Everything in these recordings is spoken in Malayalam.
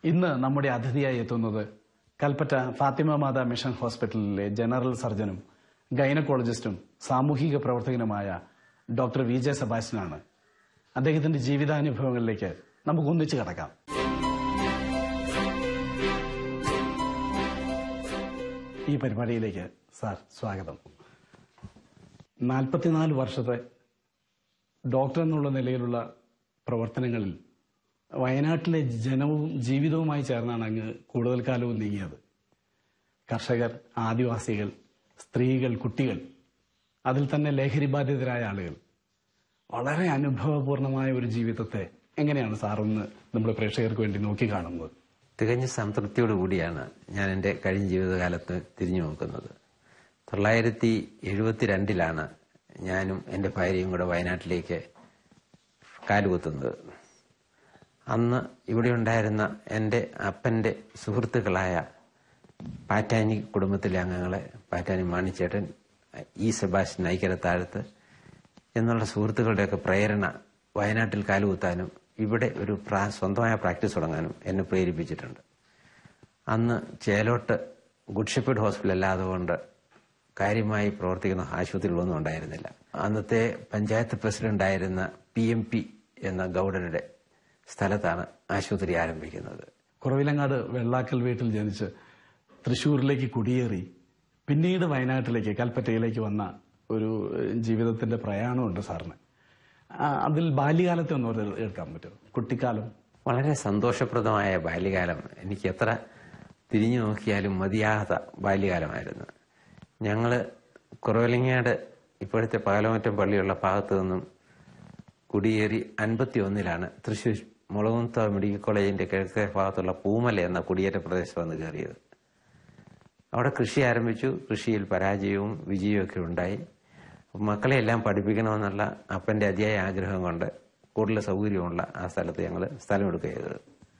ഇന്ന് നമ്മുടെ അതിഥിയായി എത്തുന്നത് കൽപ്പറ്റ ഫാത്തിമ മാത മിഷൻ ഹോസ്പിറ്റലിലെ ജനറൽ സർജനും ഗൈനക്കോളജിസ്റ്റും സാമൂഹിക പ്രവർത്തകനുമായ ഡോക്ടർ വി ജെ സെബാസ്റ്റ്യനാണ് അദ്ദേഹത്തിന്റെ ജീവിതാനുഭവങ്ങളിലേക്ക് നമുക്ക് ഒന്നിച്ചു കടക്കാം ഈ പരിപാടിയിലേക്ക് സാർ സ്വാഗതം നാൽപ്പത്തിനാല് വർഷത്തെ ഡോക്ടർ എന്നുള്ള നിലയിലുള്ള പ്രവർത്തനങ്ങളിൽ വയനാട്ടിലെ ജനവും ജീവിതവുമായി ചേർന്നാണ് അങ്ങ് കൂടുതൽ കാലവും നീങ്ങിയത് കർഷകർ ആദിവാസികൾ സ്ത്രീകൾ കുട്ടികൾ അതിൽ തന്നെ ലഹരി ബാധിതരായ ആളുകൾ വളരെ അനുഭവപൂർണമായ ഒരു ജീവിതത്തെ എങ്ങനെയാണ് സാറൊന്ന് നമ്മുടെ പ്രേക്ഷകർക്ക് വേണ്ടി നോക്കിക്കാണുന്നത് തികഞ്ഞ സംതൃപ്തിയോടുകൂടിയാണ് ഞാൻ എൻ്റെ കഴിഞ്ഞ ജീവിതകാലത്ത് തിരിഞ്ഞു നോക്കുന്നത് തൊള്ളായിരത്തി എഴുപത്തിരണ്ടിലാണ് ഞാനും എൻ്റെ ഭാര്യയും കൂടെ വയനാട്ടിലേക്ക് കാലുകുത്തുന്നത് അന്ന് ഇവിടെ ഉണ്ടായിരുന്ന എൻ്റെ അപ്പൻ്റെ സുഹൃത്തുക്കളായ പാറ്റാനി കുടുംബത്തിലെ അംഗങ്ങളെ പാറ്റാനി മാണിച്ചേട്ടൻ ഇ സെബാസ്റ്റ്യൻ ഐക്യരത്താഴത്ത് എന്നുള്ള സുഹൃത്തുക്കളുടെയൊക്കെ പ്രേരണ വയനാട്ടിൽ കാലുകുത്താനും ഇവിടെ ഒരു പ്രാ- സ്വന്തമായ പ്രാക്ടീസ് തുടങ്ങാനും എന്നെ പ്രേരിപ്പിച്ചിട്ടുണ്ട് അന്ന് ചേലോട്ട് ഗുഡ് ഷെപ്പേർഡ് ഹോസ്പിറ്റൽ അല്ലാതുകൊണ്ട് കാര്യമായി പ്രവർത്തിക്കുന്ന ആശുപത്രികളൊന്നും ഉണ്ടായിരുന്നില്ല അന്നത്തെ പഞ്ചായത്ത് പ്രസിഡന്റ് ആയിരുന്ന പി എം പി എന്ന ഗൗഡരുടെ സ്ഥലത്താണ് ആശുപത്രി ആരംഭിക്കുന്നത് കുറവിലങ്ങാട് വെള്ളാക്കൽ വീട്ടിൽ ജനിച്ച് തൃശൂരിലേക്ക് കുടിയേറി പിന്നീട് വയനാട്ടിലേക്ക് കൽപ്പറ്റയിലേക്ക് വന്ന ഒരു ഏഹ്, ജീവിതത്തിന്റെ പ്രയാണമുണ്ട് സാറിന് ആ, അതിൽ ബാല്യകാലത്തെ ഒന്ന് ഒരു എടുക്കാൻ പറ്റുമോ കുട്ടിക്കാലം വളരെ സന്തോഷപ്രദമായ ബാല്യകാലം എനിക്ക് എത്ര തിരിഞ്ഞു നോക്കിയാലും മതിയാകാത്ത ബാല്യകാലമായിരുന്നു ഞങ്ങള് കുറവലങ്ങാട് ഇപ്പോഴത്തെ പകലമറ്റം പള്ളിയുള്ള ഭാഗത്തു നിന്നും കുടിയേറി അൻപത്തി ഒന്നിലാണ് തൃശൂർ മുളകുന്ത മെഡിക്കൽ കോളേജിന്റെ കിഴക്കേ ഭാഗത്തുള്ള പൂമല എന്ന കുടിയേറ്റ പ്രദേശത്ത് വന്ന് കയറിയത് അവിടെ കൃഷി ആരംഭിച്ചു കൃഷിയിൽ പരാജയവും വിജയവും ഒക്കെ ഉണ്ടായി മക്കളെ എല്ലാം പഠിപ്പിക്കണമെന്നുള്ള അപ്പന്റെ അതിയായ ആഗ്രഹം കൊണ്ട് കൂടുതൽ സൗകര്യമുള്ള ആ സ്ഥലത്ത് ഞങ്ങൾ സ്ഥലമെടുക്കുക ചെയ്തത്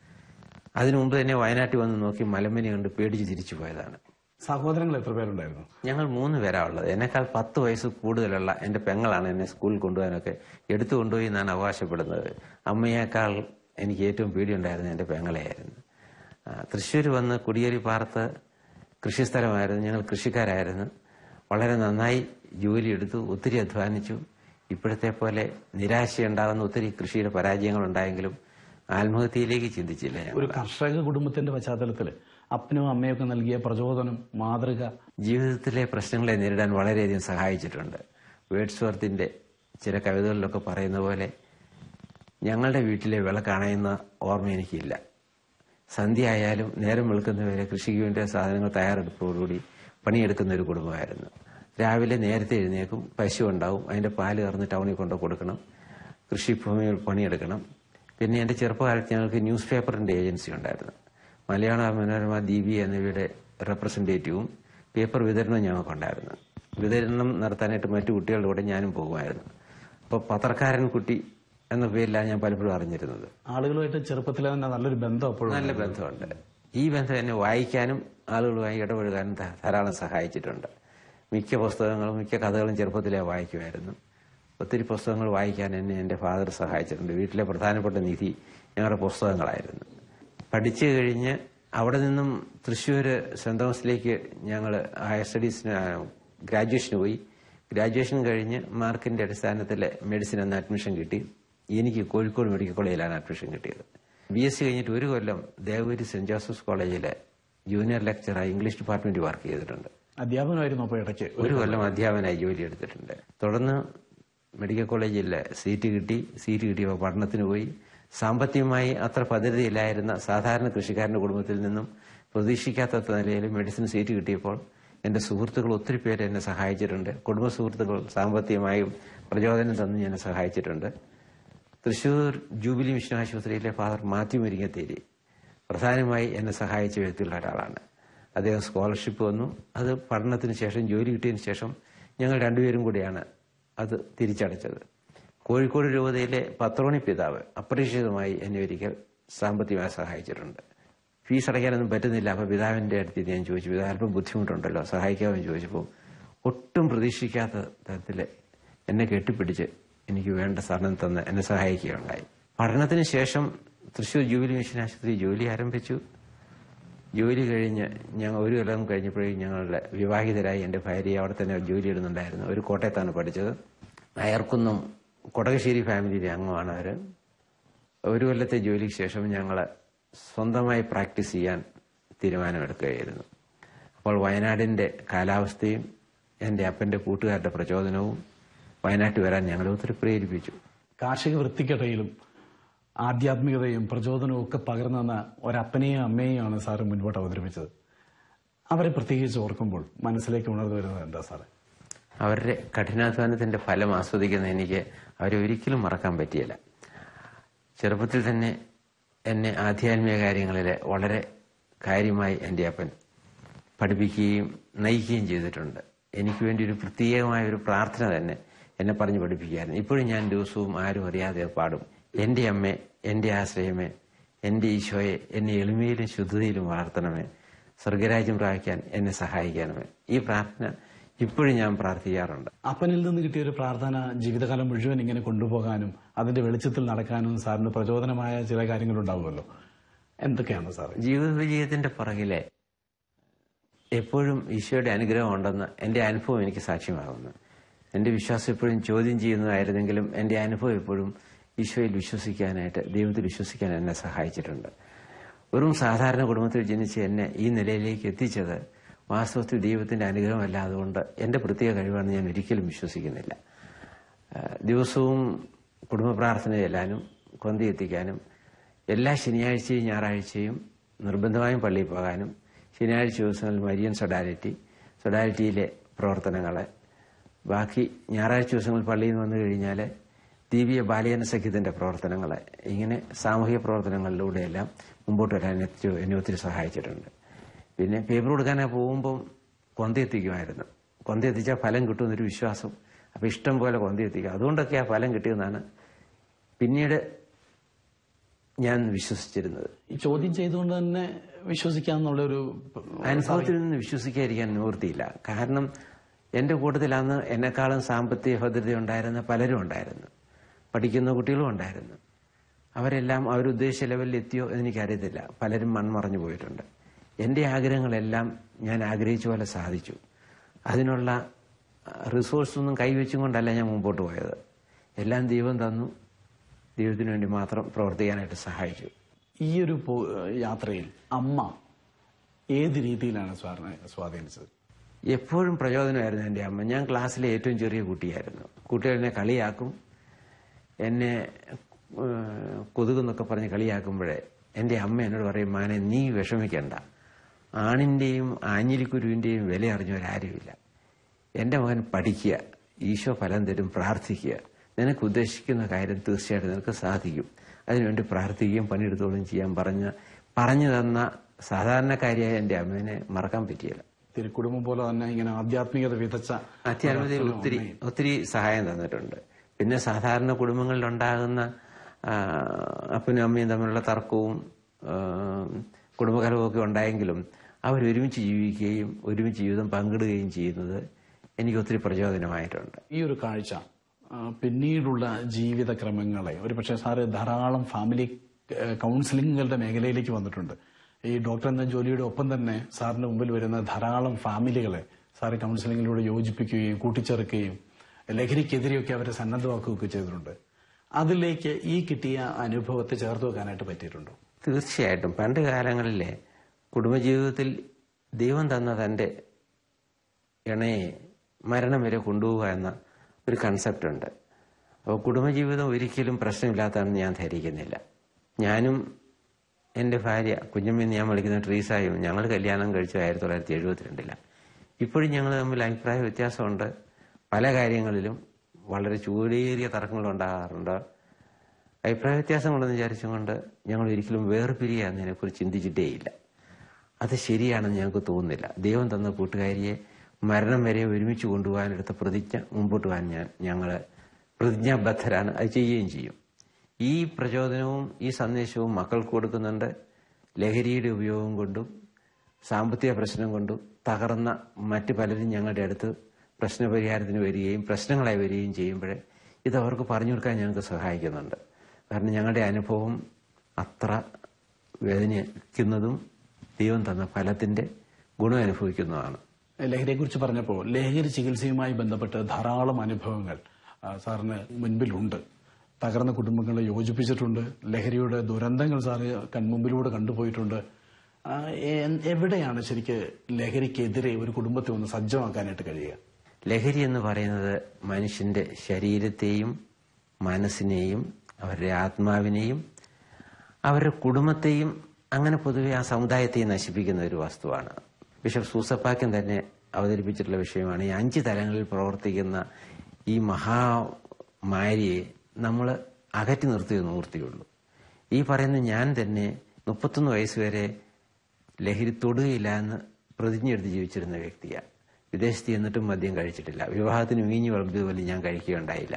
അതിനു മുമ്പ് തന്നെ വയനാട്ടിൽ വന്ന് നോക്കി മലമ്പനി കണ്ട് പേടിച്ച് തിരിച്ചു പോയതാണ് സഹോദരങ്ങൾ എത്ര പേരുണ്ടായിരുന്നു ഞങ്ങൾ മൂന്ന് പേരാ ഉള്ളത് എന്നെക്കാൾ പത്ത് വയസ്സ് കൂടുതലുള്ള എന്റെ പെങ്ങളാണ് എന്നെ സ്കൂളിൽ കൊണ്ടുപോകാനൊക്കെ എടുത്തു കൊണ്ടുപോയി എന്നാണ് അവകാശപ്പെടുന്നത് അമ്മയേക്കാൾ എനിക്ക് ഏറ്റവും പേടിയുണ്ടായിരുന്നത് എന്റെ പെങ്ങളെയായിരുന്നു ആ, തൃശ്ശൂർ വന്ന് കുടിയേറി പാർത്ത് കൃഷിസ്ഥലമായിരുന്നു ഞങ്ങൾ കൃഷിക്കാരായിരുന്നു വളരെ നന്നായി ജോലിയെടുത്തു ഒത്തിരി അധ്വാനിച്ചു ഇപ്പോഴത്തെ പോലെ നിരാശയുണ്ടാകുന്ന ഒത്തിരി കൃഷിയുടെ പരാജയങ്ങൾ ഉണ്ടായെങ്കിലും ആത്മഹത്യയിലേക്ക് ചിന്തിച്ചില്ല ഞങ്ങൾ ഒരു കർഷക കുടുംബത്തിന്റെ പശ്ചാത്തലത്തിൽ അപ്പനും അമ്മയൊക്കെ നൽകിയ പ്രചോദനം മാതൃക ജീവിതത്തിലെ പ്രശ്നങ്ങളെ നേരിടാൻ വളരെയധികം സഹായിച്ചിട്ടുണ്ട് വേഡ്സ്വർത്തിന്റെ ചില കവിതകളിലൊക്കെ പറയുന്ന പോലെ ഞങ്ങളുടെ വീട്ടിലെ വിളക്കണയുന്ന ഓർമ്മ എനിക്കില്ല സന്ധ്യ ആയാലും നേരം വെളുക്കുന്നവരെ കൃഷിക്ക് വേണ്ടി സാധനങ്ങൾ തയ്യാറെടുപ്പോടുകൂടി പണിയെടുക്കുന്ന ഒരു കുടുംബമായിരുന്നു രാവിലെ നേരത്തെ എഴുന്നേക്കും പശു ഉണ്ടാവും അതിന്റെ പാല് കറന്ന് ടൗണിൽ കൊണ്ട് കൊടുക്കണം കൃഷിഭൂമിയിൽ പണിയെടുക്കണം പിന്നെ എന്റെ ചെറുപ്പകാലത്ത് ഞങ്ങൾക്ക് ന്യൂസ് പേപ്പറിന്റെ ഏജൻസി ഉണ്ടായിരുന്നു മലയാള മനോരമ ദീപി എന്നിവയുടെ റെപ്രസെന്റേറ്റീവും പേപ്പർ വിതരണവും ഞങ്ങൾക്കുണ്ടായിരുന്നു വിതരണം നടത്താനായിട്ട് മറ്റു കുട്ടികളുടെ കൂടെ ഞാനും പോകുമായിരുന്നു അപ്പോൾ പത്രക്കാരൻ കുട്ടി എന്ന പേരിലാണ് ഞാൻ പലപ്പോഴും അറിഞ്ഞിരുന്നത് ആളുകളുമായിട്ട് ചെറുപ്പത്തിലെ തന്നെ നല്ലൊരു ബന്ധം എപ്പോഴും നല്ല ബന്ധമുണ്ട് ഈ ബന്ധം എന്നെ വായിക്കാനും ആളുകളുമായി ഇടപഴകാനും ധ- ധാരാളം സഹായിച്ചിട്ടുണ്ട് മിക്ക പുസ്തകങ്ങളും മിക്ക കഥകളും ചെറുപ്പത്തിലേ വായിക്കുമായിരുന്നു ഒത്തിരി പുസ്തകങ്ങൾ വായിക്കാൻ എന്നെ എൻ്റെ ഫാദർ സഹായിച്ചിട്ടുണ്ട് വീട്ടിലെ പ്രധാനപ്പെട്ട നിധി ഞങ്ങളുടെ പുസ്തകങ്ങളായിരുന്നു പഠിച്ചു കഴിഞ്ഞ് അവിടെ നിന്നും തൃശ്ശൂർ സെന്റ് തോമസിലേക്ക് ഞങ്ങൾ ഹയർ സ്റ്റഡീസിന് ഗ്രാജുവേഷന് പോയി ഗ്രാജുവേഷൻ കഴിഞ്ഞ് മാർക്കിന്റെ അടിസ്ഥാനത്തിൽ മെഡിസിൻ എന്ന അഡ്മിഷൻ കിട്ടി എനിക്ക് കോഴിക്കോട് മെഡിക്കൽ കോളേജിലാണ് അഡ്മിഷൻ കിട്ടിയത് ബി എസ് സി കഴിഞ്ഞിട്ട് ഒരു കൊല്ലം ദേവഗിരി സെന്റ് ജോസഫ്സ് കോളേജിലെ ജൂനിയർ ലെക്ചറായി ഇംഗ്ലീഷ് ഡിപ്പാർട്ട്മെന്റ് വർക്ക് ചെയ്തിട്ടുണ്ട് അധ്യാപനമായിരുന്നു അപ്പോൾ ഇടയ്ക്ക് ഒരു കൊല്ലം അധ്യാപനായി ജോലി എടുത്തിട്ടുണ്ട് തുടർന്ന് മെഡിക്കൽ കോളേജിൽ സീറ്റ് കിട്ടി സീറ്റ് കിട്ടിയപ്പോൾ പഠനത്തിന് പോയി സാമ്പത്തികമായി അത്ര ഭദ്രതയില്ലായിരുന്ന സാധാരണ കൃഷിക്കാരന്റെ കുടുംബത്തിൽ നിന്നും പ്രതീക്ഷിക്കാത്ത നിലയിൽ മെഡിസിൻ സീറ്റ് കിട്ടിയപ്പോൾ എന്റെ സുഹൃത്തുക്കൾ ഒത്തിരി പേര് എന്നെ സഹായിച്ചിട്ടുണ്ട് കുടുംബ സുഹൃത്തുക്കൾ സാമ്പത്തികമായും പ്രചോദനം തന്ന് എന്നെ സഹായിച്ചിട്ടുണ്ട് തൃശൂർ ജൂബിലി മിഷൻ ആശുപത്രിയിലെ ഫാദർ മാത്യു മുരിങ്ങത്തേരി പ്രധാനമായി എന്നെ സഹായിച്ച വ്യക്തിയുള്ള ഒരാളാണ് അദ്ദേഹം സ്കോളർഷിപ്പ് വന്നു അത് പഠനത്തിന് ശേഷം ജോലി കിട്ടിയതിന് ശേഷം ഞങ്ങൾ രണ്ടുപേരും കൂടിയാണ് അത് തിരിച്ചടച്ചത് കോഴിക്കോട് രൂപതയിലെ പത്രോണി പിതാവ് അപ്രതീക്ഷിതമായി എന്നെ ഒരിക്കൽ സാമ്പത്തികമായി സഹായിച്ചിട്ടുണ്ട് ഫീസ് അടയ്ക്കാനൊന്നും പറ്റുന്നില്ല അപ്പൊ പിതാവിന്റെ അടുത്ത് ഞാൻ ചോദിച്ചു പിതാവ് അല്പം ബുദ്ധിമുട്ടുണ്ടല്ലോ സഹായിക്കാമെന്ന് ചോദിച്ചപ്പോൾ ഒട്ടും പ്രതീക്ഷിക്കാത്ത തരത്തില് എന്നെ കെട്ടിപ്പിടിച്ച് എനിക്ക് വേണ്ട സാധനം തന്ന് എന്നെ സഹായിക്കുകയുണ്ടായി പഠനത്തിന് ശേഷം തൃശ്ശൂർ ജൂബിലി മിഷൻ ആശുപത്രി ജോലി ആരംഭിച്ചു ജോലി കഴിഞ്ഞ് ഞങ്ങൾ ഒരു കൊല്ലം കഴിഞ്ഞപ്പോഴേക്കും ഞങ്ങളുടെ വിവാഹിതരായി എൻ്റെ ഭാര്യ അവിടെ തന്നെ ജോലി ഇടുന്നുണ്ടായിരുന്നു ഒരു കോട്ടയത്താണ് പഠിച്ചത് അയർക്കുന്നം കൊടകശ്ശേരി ഫാമിലിയിലെ അംഗമാണ് അവർ ഒരു കൊല്ലത്തെ ജോലിക്ക് ശേഷം ഞങ്ങൾ സ്വന്തമായി പ്രാക്ടീസ് ചെയ്യാൻ തീരുമാനമെടുക്കുകയായിരുന്നു അപ്പോൾ വയനാടിൻ്റെ കാലാവസ്ഥയും എൻ്റെ അപ്പൻ്റെ കൂട്ടുകാരുടെ പ്രചോദനവും വയനാട്ടിൽ വരാൻ ഞങ്ങളെ ഒത്തിരി പ്രേരിപ്പിച്ചു കാർഷിക വൃത്തിക്കിടയിലും ആധ്യാത്മികതയും പ്രചോദനവും ഒക്കെ പകർന്നെന്ന ഒരപ്പനെയും അമ്മയെയാണ് സാറ് മുൻപോട്ട് അവതരിപ്പിച്ചത് അവരെ പ്രത്യേകിച്ച് ഓർക്കുമ്പോൾ മനസ്സിലേക്ക് ഉണർന്നു വരുന്നത് എന്താ സാറേ അവരുടെ കഠിനാധ്വാനത്തിന്റെ ഫലം ആസ്വദിക്കുന്ന എനിക്ക് അവരെ ഒരിക്കലും മറക്കാൻ പറ്റിയില്ല ചെറുപ്പത്തിൽ തന്നെ എന്നെ ആധ്യാത്മിക കാര്യങ്ങളിൽ വളരെ കാര്യമായി എൻ്റെ അപ്പൻ പഠിപ്പിക്കുകയും നയിക്കുകയും ചെയ്തിട്ടുണ്ട് എനിക്ക് വേണ്ടി ഒരു പ്രത്യേകമായ ഒരു പ്രാർത്ഥന തന്നെ എന്നെ പറഞ്ഞ് പഠിപ്പിക്കുകയായിരുന്നു ഇപ്പോഴും ഞാൻ ദിവസവും ആരും അറിയാതെ പാടും എൻ്റെ അമ്മ എൻ്റെ ആശ്രയമേ എൻ്റെ ഈശോയെ എന്നെ എളിമയിലും ശുദ്ധതയിലും വളർത്തണമേ സ്വർഗരാജ്യം പ്രാപിക്കാൻ എന്നെ സഹായിക്കണമേ ഈ പ്രാർത്ഥന ഇപ്പോഴും ഞാൻ പ്രാർത്ഥിക്കാറുണ്ട് അപ്പനിൽ നിന്ന് കിട്ടിയ ഒരു പ്രാർത്ഥന ജീവിതകാലം മുഴുവൻ ഇങ്ങനെ കൊണ്ടുപോകാനും അതിന്റെ വെളിച്ചത്തിൽ നടക്കാനും സാറിന് പ്രചോദനമായ ചില കാര്യങ്ങളുണ്ടാവുമല്ലോ എന്തൊക്കെയാണ് സാറേ ജീവിത വിജയത്തിന്റെ പുറകിലെ എപ്പോഴും ഈശോയുടെ അനുഗ്രഹം ഉണ്ടെന്ന് എൻ്റെ അനുഭവം എനിക്ക് സാക്ഷ്യമാകുന്നു എൻ്റെ വിശ്വാസം എപ്പോഴും ചോദ്യം ചെയ്യുന്നതായിരുന്നെങ്കിലും എൻ്റെ അനുഭവം എപ്പോഴും ഈശോയിൽ വിശ്വസിക്കാനായിട്ട് ദൈവത്തിൽ വിശ്വസിക്കാൻ എന്നെ സഹായിച്ചിട്ടുണ്ട് വെറും സാധാരണ കുടുംബത്തിൽ ജനിച്ച് എന്നെ ഈ നിലയിലേക്ക് എത്തിച്ചത് വാസ്തവത്തിൽ ദൈവത്തിന്റെ അനുഗ്രഹമല്ല അതുകൊണ്ട് എൻ്റെ പ്രത്യേക കഴിവാണെന്ന് ഞാൻ ഒരിക്കലും വിശ്വസിക്കുന്നില്ല ആ, ദിവസവും കുടുംബ പ്രാർത്ഥന ചെല്ലാനും കൊന്തി എത്തിക്കാനും എല്ലാ ശനിയാഴ്ചയും ഞായറാഴ്ചയും നിർബന്ധമായും പള്ളിയിൽ പോകാനും ശനിയാഴ്ച ദിവസങ്ങളിൽ മരിയൻ സൊഡാലിറ്റി സൊഡാലിറ്റിയിലെ പ്രവർത്തനങ്ങളെ ബാക്കി ഞായറാഴ്ച ദിവസങ്ങളിൽ പള്ളിയിൽ നിന്ന് വന്നു കഴിഞ്ഞാൽ ദീപീയ ബാലയന സഖ്യത്തിന്റെ പ്രവർത്തനങ്ങളെ ഇങ്ങനെ സാമൂഹിക പ്രവർത്തനങ്ങളിലൂടെയെല്ലാം മുമ്പോട്ട് വരാൻ എത്തി എന്നെ ഒത്തിരി സഹായിച്ചിട്ടുണ്ട് പിന്നെ പേപ്പർ കൊടുക്കാനായി പോകുമ്പം കൊന്ത എത്തിക്കുമായിരുന്നു കൊന്ത എത്തിച്ചാൽ ഫലം കിട്ടുമെന്നൊരു വിശ്വാസം അപ്പം ഇഷ്ടം പോലെ കൊന്ത എത്തിക്കുക അതുകൊണ്ടൊക്കെ ആ ഫലം കിട്ടിയെന്നാണ് പിന്നീട് ഞാൻ വിശ്വസിച്ചിരുന്നത് ഈ ചോദ്യം ചെയ്തുകൊണ്ട് തന്നെ വിശ്വസിക്കാന്നുള്ള ഒരു അനുഭവത്തിൽ നിന്ന് വിശ്വസിക്കാതിരിക്കാൻ നിവൃത്തിയില്ല കാരണം എന്റെ കൂട്ടത്തിൽ അന്ന് എന്നെക്കാളും സാമ്പത്തിക ഭദ്രത ഉണ്ടായിരുന്ന പലരും ഉണ്ടായിരുന്നു പഠിക്കുന്ന കുട്ടികളും ഉണ്ടായിരുന്നു അവരെല്ലാം അവരുദ്ദേശിച്ച ലെവലിൽ എത്തിയോ എന്ന് എനിക്കറിയത്തില്ല പലരും മൺമറഞ്ഞു പോയിട്ടുണ്ട് എന്റെ ആഗ്രഹങ്ങളെല്ലാം ഞാൻ ആഗ്രഹിച്ച പോലെ സാധിച്ചു അതിനുള്ള റിസോഴ്സ് ഒന്നും കൈവച്ചും കൊണ്ടല്ല ഞാൻ മുമ്പോട്ട് പോയത് എല്ലാം ദൈവം തന്നു ദൈവത്തിന് വേണ്ടി മാത്രം പ്രവർത്തിക്കാനായിട്ട് സഹായിച്ചു ഈ ഒരു പോ- യാത്രയിൽ അമ്മ ഏത് രീതിയിലാണ് സാറിനെ സ്വാധീനിച്ചത് എപ്പോഴും പ്രചോദനമായിരുന്നു എൻ്റെ അമ്മ ഞാൻ ക്ലാസ്സിലെ ഏറ്റവും ചെറിയ കുട്ടിയായിരുന്നു കുട്ടികൾ എന്നെ കളിയാക്കും എന്നെ ഏഹ്, കൊതുകെന്നൊക്കെ പറഞ്ഞ് കളിയാക്കുമ്പോഴേ എൻ്റെ അമ്മ എന്നോട് പറയും മാനെ നീ വിഷമിക്കണ്ട ആണിൻ്റെയും ആഞ്ഞിലിക്കുരുവിൻ്റെയും വില അറിഞ്ഞവരാരുമില്ല എൻ്റെ മകൻ പഠിക്കുക ഈശോ ഫലം തരും പ്രാർത്ഥിക്കുക നിനക്ക് ഉദ്ദേശിക്കുന്ന കാര്യം തീർച്ചയായിട്ടും നിനക്ക് സാധിക്കും അതിനുവേണ്ടി പ്രാർത്ഥിക്കുകയും പണിയെടുത്തോളും ചെയ്യാൻ പറഞ്ഞ പറഞ്ഞു തന്ന സാധാരണക്കാരിയായ എൻ്റെ അമ്മേനെ മറക്കാൻ പറ്റിയില്ല തിരുക്കുടുംബം പോലെ തന്നെ ഇങ്ങനെ ആധ്യാത്മികത വിതച്ച അത്യാത്മതയിൽ ഒത്തിരി ഒത്തിരി സഹായം തന്നിട്ടുണ്ട് പിന്നെ സാധാരണ കുടുംബങ്ങളിൽ ഉണ്ടാകുന്ന ആ, അപ്പനും അമ്മയും തമ്മിലുള്ള തർക്കവും ആ, കുടുംബകലവും ഒക്കെ ഉണ്ടായെങ്കിലും അവരൊരുമിച്ച് ജീവിക്കുകയും ഒരുമിച്ച് ജീവിതം പങ്കിടുകയും ചെയ്യുന്നത് എനിക്ക് ഒത്തിരി പ്രചോദനമായിട്ടുണ്ട് ഈ ഒരു കാഴ്ച ആ, പിന്നീടുള്ള ജീവിതക്രമങ്ങളെ ഒരു പക്ഷേ സാറ് ധാരാളം ഫാമിലി ഏഹ്, കൗൺസിലിങ്ങുകളുടെ മേഖലയിലേക്ക് വന്നിട്ടുണ്ട് ഈ ഡോക്ടർ എന്ന ജോലിയുടെ ഒപ്പം തന്നെ സാറിന്റെ മുമ്പിൽ വരുന്ന ധാരാളം ഫാമിലികളെ സാറ് കൗൺസിലിങ്ങിലൂടെ യോജിപ്പിക്കുകയും കൂട്ടിച്ചേർക്കുകയും ലഹരിക്കെതിരെയൊക്കെ അവരെ സന്നദ്ധമാക്കുകയൊക്കെ ചെയ്തിട്ടുണ്ട് അതിലേക്ക് ഈ കിട്ടിയ അനുഭവത്തെ ചേർത്ത് വെക്കാനായിട്ട് പറ്റിയിട്ടുണ്ടോ തീർച്ചയായിട്ടും പണ്ട് കാലങ്ങളിലെ കുടുംബജീവിതത്തിൽ ദൈവം തന്ന തൻ്റെ ഇണയെ മരണം വരെ കൊണ്ടുപോവുക എന്ന ഒരു കൺസെപ്റ്റ് ഉണ്ട് അപ്പോൾ കുടുംബജീവിതം ഒരിക്കലും പ്രശ്നമില്ലാത്തതാണെന്ന് ഞാൻ ധരിക്കുന്നില്ല ഞാനും എൻ്റെ ഭാര്യ കുഞ്ഞമ്മയെന്ന് ഞാൻ വിളിക്കുന്ന ട്രീസായും ഞങ്ങൾ കല്യാണം കഴിച്ചു ആയിരത്തി തൊള്ളായിരത്തി എഴുപത്തിരണ്ടിലാണ് ഇപ്പോഴും ഞങ്ങൾ തമ്മിൽ അഭിപ്രായ വ്യത്യാസമുണ്ട് പല കാര്യങ്ങളിലും വളരെ ചൂടേറിയ തർക്കങ്ങൾ ഉണ്ടാകാറുണ്ട് അഭിപ്രായ വ്യത്യാസമുണ്ടെന്ന് വിചാരിച്ചുകൊണ്ട് ഞങ്ങൾ ഒരിക്കലും വേർപിരിയുക എന്നതിനെക്കുറിച്ച് ചിന്തിച്ചിട്ടേയില്ല അത് ശരിയാണെന്ന് ഞങ്ങൾക്ക് തോന്നുന്നില്ല ദൈവം തന്ന കൂട്ടുകാരിയെ മരണം വരെ ഒരുമിച്ച് കൊണ്ടുപോകാനെടുത്ത പ്രതിജ്ഞ മുമ്പോട്ട് പോകാൻ ഞാൻ ഞങ്ങൾ പ്രതിജ്ഞാബദ്ധരാണ് അത് ചെയ്യുകയും ചെയ്യും ഈ പ്രചോദനവും ഈ സന്ദേശവും മക്കൾക്ക് കൊടുക്കുന്നുണ്ട് ലഹരിയുടെ ഉപയോഗം കൊണ്ടും സാമ്പത്തിക പ്രശ്നം കൊണ്ടും തകർന്ന മറ്റു പലരും ഞങ്ങളുടെ അടുത്ത് പ്രശ്നപരിഹാരത്തിന് വരികയും പ്രശ്നങ്ങളായി വരികയും ചെയ്യുമ്പോൾ ഇത് അവർക്ക് പറഞ്ഞു കൊടുക്കാൻ ഞങ്ങൾക്ക് സഹായിക്കുന്നുണ്ട് കാരണം ഞങ്ങളുടെ അനുഭവം അത്ര വേദനിക്കുന്നതും ദൈവം തന്ന ഫലത്തിന്റെ ഗുണം അനുഭവിക്കുന്നതാണ് ലഹരിയെക്കുറിച്ച് പറഞ്ഞപ്പോൾ ലഹരി ചികിത്സയുമായി ബന്ധപ്പെട്ട് ധാരാളം അനുഭവങ്ങൾ ആ, സാറിന് മുൻപിലുണ്ട് തകർന്ന കുടുംബങ്ങളെ യോജിപ്പിച്ചിട്ടുണ്ട് ലഹരിയുടെ ദുരന്തങ്ങൾ സാറ് കൺമുമ്പിലൂടെ കണ്ടുപോയിട്ടുണ്ട് ആ, എ- എവിടെയാണ് ശരിക്ക് ലഹരിക്കെതിരെ ഒരു കുടുംബത്തെ ഒന്ന് സജ്ജമാക്കാനായിട്ട് കഴിയുക ലഹരി എന്ന് പറയുന്നത് മനുഷ്യന്റെ ശരീരത്തെയും മനസ്സിനെയും അവരുടെ ആത്മാവിനെയും അവരുടെ കുടുംബത്തെയും അങ്ങനെ പൊതുവെ ആ സമുദായത്തെയും നശിപ്പിക്കുന്ന ഒരു വസ്തുവാണ് ബിഷപ്പ് സൂസപ്പാക്യം തന്നെ അവതരിപ്പിച്ചിട്ടുള്ള വിഷയമാണ് ഈ അഞ്ച് തലങ്ങളിൽ പ്രവർത്തിക്കുന്ന ഈ മഹാമാരിയെ നമ്മൾ അകറ്റി നിർത്തിയ നിവൃത്തിയുള്ളൂ ഈ പറയുന്ന ഞാൻ തന്നെ മുപ്പത്തൊന്ന് വയസ്സ് വരെ ലഹരി തൊടുകയില്ല എന്ന് പ്രതിജ്ഞയെടുത്ത് ജീവിച്ചിരുന്ന വ്യക്തിയാണ് വിദേശത്ത് ചെന്നിട്ടും മദ്യം കഴിച്ചിട്ടില്ല വിവാഹത്തിന് വീഞ്ഞു വിളമ്പിയതുപോലെ ഞാൻ കഴിക്കുകയുണ്ടായില്ല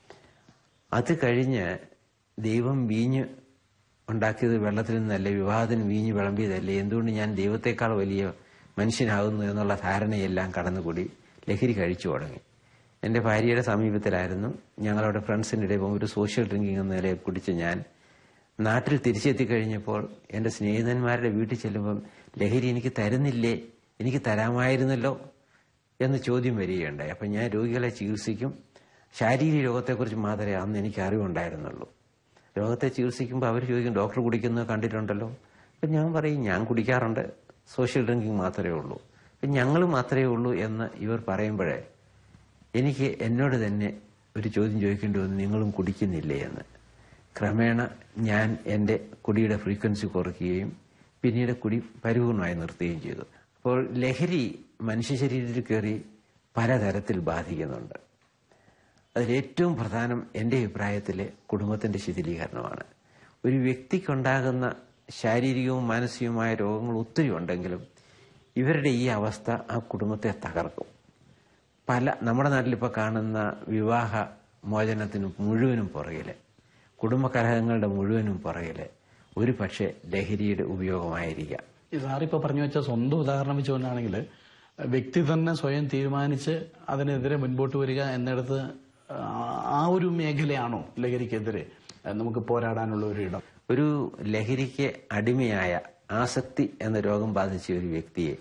അത് കഴിഞ്ഞ് ദൈവം വീഞ്ഞ് ഉണ്ടാക്കിയത് വെള്ളത്തിൽ നിന്നല്ലേ വിവാഹത്തിന് വീഞ്ഞ് വിളമ്പിയതല്ലേ എന്തുകൊണ്ട് ഞാൻ ദൈവത്തെക്കാൾ വലിയ മനുഷ്യനാകുന്നു എന്നുള്ള ധാരണയെല്ലാം കടന്നുകൂടി ലഹരി കഴിച്ചു തുടങ്ങി എന്റെ ഭാര്യയുടെ സമീപത്തിലായിരുന്നു ഞങ്ങളുടെ ഫ്രണ്ട്സിൻ്റെ ഇടയിൽ ഒരു സോഷ്യൽ ഡ്രിങ്കിങ് എന്ന നിലയിൽ കുടിച്ച് ഞാൻ നാട്ടിൽ തിരിച്ചെത്തി കഴിഞ്ഞപ്പോൾ എന്റെ സ്നേഹിതന്മാരുടെ വീട്ടിൽ ചെല്ലുമ്പം ലഹരി എനിക്ക് തരുന്നില്ലേ എനിക്ക് തരാമായിരുന്നല്ലോ എന്ന് ചോദ്യം വരികയുണ്ടായി അപ്പം ഞാൻ രോഗികളെ ചികിത്സിക്കും ശാരീരിക രോഗത്തെക്കുറിച്ച് മാത്രമേ അന്ന് എനിക്ക് അറിവുണ്ടായിരുന്നുള്ളൂ രോഗത്തെ ചികിത്സിക്കുമ്പോൾ അവർ ചോദിക്കും ഡോക്ടർ കുടിക്കുന്നത് കണ്ടിട്ടുണ്ടല്ലോ അപ്പം ഞാൻ പറയും ഞാൻ കുടിക്കാറുണ്ട് സോഷ്യൽ ഡ്രിങ്കിങ് മാത്രമേ ഉള്ളൂ അപ്പം ഞങ്ങൾ മാത്രമേ ഉള്ളൂ എന്ന് ഇവർ പറയുമ്പോഴേ എനിക്ക് എന്നോട് തന്നെ ഒരു ചോദ്യം ചോദിക്കേണ്ടി വന്നു നിങ്ങളും കുടിക്കുന്നില്ലേ എന്ന് ക്രമേണ ഞാൻ എൻ്റെ കുടിയുടെ ഫ്രീക്വൻസി കുറയ്ക്കുകയും പിന്നീട് കുടി പരിപൂർണമായി നിർത്തുകയും ചെയ്തു അപ്പോൾ ലഹരി മനുഷ്യ ശരീരത്തിൽ കയറി പലതരത്തിൽ ബാധിക്കുന്നുണ്ട് അതിലേറ്റവും പ്രധാനം എൻ്റെ അഭിപ്രായത്തിൽ കുടുംബത്തിന്റെ ശിഥിലീകരണമാണ് ഒരു വ്യക്തിക്കുണ്ടാകുന്ന ശാരീരികവും മാനസികവുമായ രോഗങ്ങൾ ഒത്തിരി ഉണ്ടെങ്കിലും ഇവരുടെ ഈ അവസ്ഥ ആ കുടുംബത്തെ തകർക്കും പല നമ്മുടെ നാട്ടിലിപ്പോൾ കാണുന്ന വിവാഹ മോചനത്തിന് മുഴുവനും പുറകില് കുടുംബകലഹങ്ങളുടെ മുഴുവനും പുറകില് ഒരു പക്ഷേ ലഹരിയുടെ ഉപയോഗമായിരിക്കാം ഈ സാറിപ്പോ പറഞ്ഞു വെച്ച സ്വന്തം ഉദാഹരണം വെച്ചുകൊണ്ടാണെങ്കിൽ വ്യക്തി തന്നെ സ്വയം തീരുമാനിച്ച് അതിനെതിരെ മുൻപോട്ട് വരിക എന്നിടത്ത് ആ- ആ ഒരു മേഖലയാണോ ലഹരിക്കെതിരെ അഹ് നമുക്ക് പോരാടാനുള്ള ഒരു ഇടം ഒരു ലഹരിക്ക് അടിമയായ ആസക്തി എന്ന രോഗം ബാധിച്ച ഒരു വ്യക്തിയെ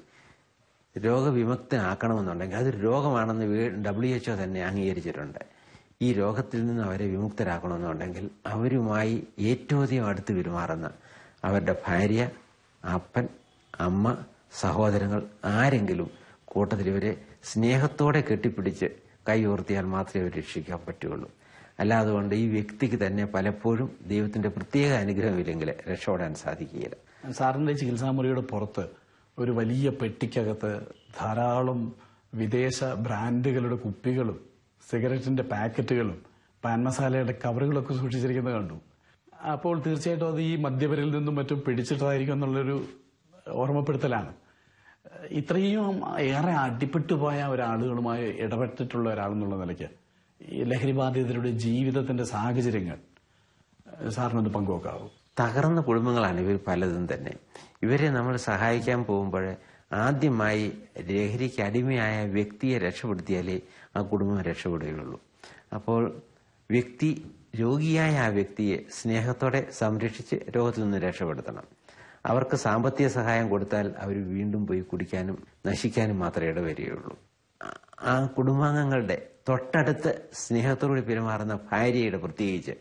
രോഗവിമുക്തനാക്കണമെന്നുണ്ടെങ്കിൽ അതൊരു രോഗമാണെന്ന് ഡബ്ല്യു എച്ച്ഒ തന്നെ അംഗീകരിച്ചിട്ടുണ്ട് ഈ രോഗത്തിൽ നിന്ന് അവരെ വിമുക്തരാക്കണമെന്നുണ്ടെങ്കിൽ അവരുമായി ഏറ്റവും അധികം അടുത്ത് പെരുമാറുന്ന അവരുടെ ഭാര്യ അപ്പൻ അമ്മ സഹോദരങ്ങൾ ആരെങ്കിലും കൂട്ടത്തിൽ ഇവരെ സ്നേഹത്തോടെ കെട്ടിപ്പിടിച്ച് കൈ ഉയർത്തിയാൽ മാത്രമേ അവർ രക്ഷിക്കാൻ പറ്റുള്ളൂ അല്ലാതെ കൊണ്ട് ഈ വ്യക്തിക്ക് തന്നെ പലപ്പോഴും ദൈവത്തിന്റെ പ്രത്യേക അനുഗ്രഹമില്ലെങ്കിൽ രക്ഷപ്പെടാൻ സാധിക്കുകയില്ല സാറിന്റെ ചികിത്സാ മുറിയുടെ പുറത്ത് ഒരു വലിയ പെട്ടിക്കകത്ത് ധാരാളം വിദേശ ബ്രാൻഡുകളുടെ കുപ്പികളും സിഗരറ്റിന്റെ പാക്കറ്റുകളും പാൻ മസാലയുടെ കവറുകളൊക്കെ സൂക്ഷിച്ചിരിക്കുന്നത് കണ്ടു അപ്പോൾ തീർച്ചയായിട്ടും അത് ഈ മദ്യപരിൽ നിന്നും മറ്റും പിടിച്ചിട്ടതായിരിക്കും എന്നുള്ളൊരു ഓർമ്മപ്പെടുത്തലാണ് ഇത്രയും ഏറെ അടിപ്പെട്ടു പോയ ഒരാളുകളുമായി ഇടപെട്ടിട്ടുള്ള ഒരാളെന്നുള്ള നിലയ്ക്ക് ഈ ലഹരി ബാധിതരുടെ ജീവിതത്തിന്റെ സാഹചര്യങ്ങൾ സാറിനൊന്ന് പങ്കുവെക്കാവൂ തകർന്ന കുടുംബങ്ങളാണ് ഇവർ പലതും തന്നെ ഇവരെ നമ്മൾ സഹായിക്കാൻ പോകുമ്പോൾ ആദ്യമായി ലഹരിക്ക് അടിമയായ വ്യക്തിയെ രക്ഷപ്പെടുത്തിയാലേ ആ കുടുംബം രക്ഷപ്പെടുകയുള്ളൂ അപ്പോൾ വ്യക്തി രോഗിയായ ആ വ്യക്തിയെ സ്നേഹത്തോടെ സംരക്ഷിച്ച് രോഗത്തിൽ നിന്ന് രക്ഷപ്പെടുത്തണം അവർക്ക് സാമ്പത്തിക സഹായം കൊടുത്താൽ അവർ വീണ്ടും പോയി കുടിക്കാനും നശിക്കാനും മാത്രമേ ഇടവരികയുള്ളൂ ആ- ആ കുടുംബാംഗങ്ങളുടെ തൊട്ടടുത്ത് സ്നേഹത്തോടുകൂടി പെരുമാറുന്ന ഭാര്യയുടെ പ്രത്യേകിച്ച്